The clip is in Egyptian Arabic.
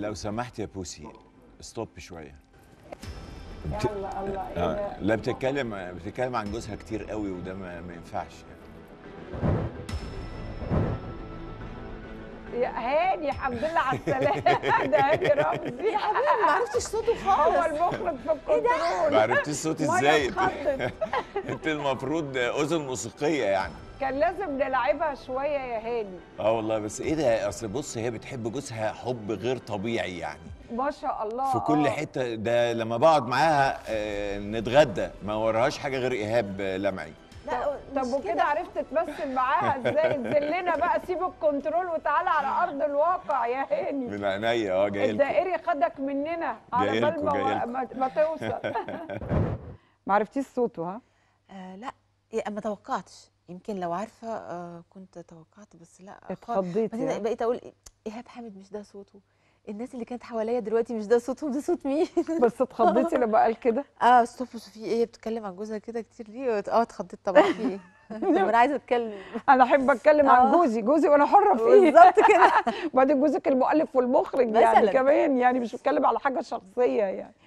لو سمحت يا بوسي ستوب شويه يلا الله ايه آه، ده لا بتتكلم بتتكلم عن جوزها كتير قوي وده ما, ما ينفعش يا هاني الحمد لله على السلامه ده هاني رمزي يا حبيبي ما عرفتش صوته هو خالص المخرج في الكنترول ما عرفتيش صوت مية ازاي اتخضت. انت المفروض اذن موسيقيه يعني كان لازم نلعبها شويه يا هاني اه والله بس ايه ده اصل بص هي بتحب جوزها حب غير طبيعي يعني ما شاء الله في كل آه. حته ده لما بقعد معاها آه، نتغدى ما وراهاش حاجه غير ايهاب آه، لمعي لا طب مش وكده كده. عرفت تمثل معاها ازاي انزل لنا بقى سيب الكنترول وتعالى على ارض الواقع يا هاني من عينيا اه جاي لكم الدائري خدك مننا على جاي بال لكم، ما, جاي لكم. ما, ما توصل ما عرفتيش صوته ها آه لا يا- ما توقعتش يمكن لو عارفه آه كنت توقعت بس لا خالص. اتخضيتي بعدين ها؟ بقيت اقول ايهاب حامد مش ده صوته الناس اللي كانت حواليا دلوقتي مش ده صوتهم ده صوت مين بس اتخضيتي لما قال كده اه ستوب في ايه بتتكلم عن جوزها كده كتير ليه اه اتخضيت طبعا في ايه طب انا عايزه اتكلم انا احب اتكلم عن آه. جوزي جوزي وانا حره فيه بالظبط كده وبعدين جوزك المؤلف والمخرج يعني مثلاً. كمان يعني مش بتكلم على حاجه شخصيه يعني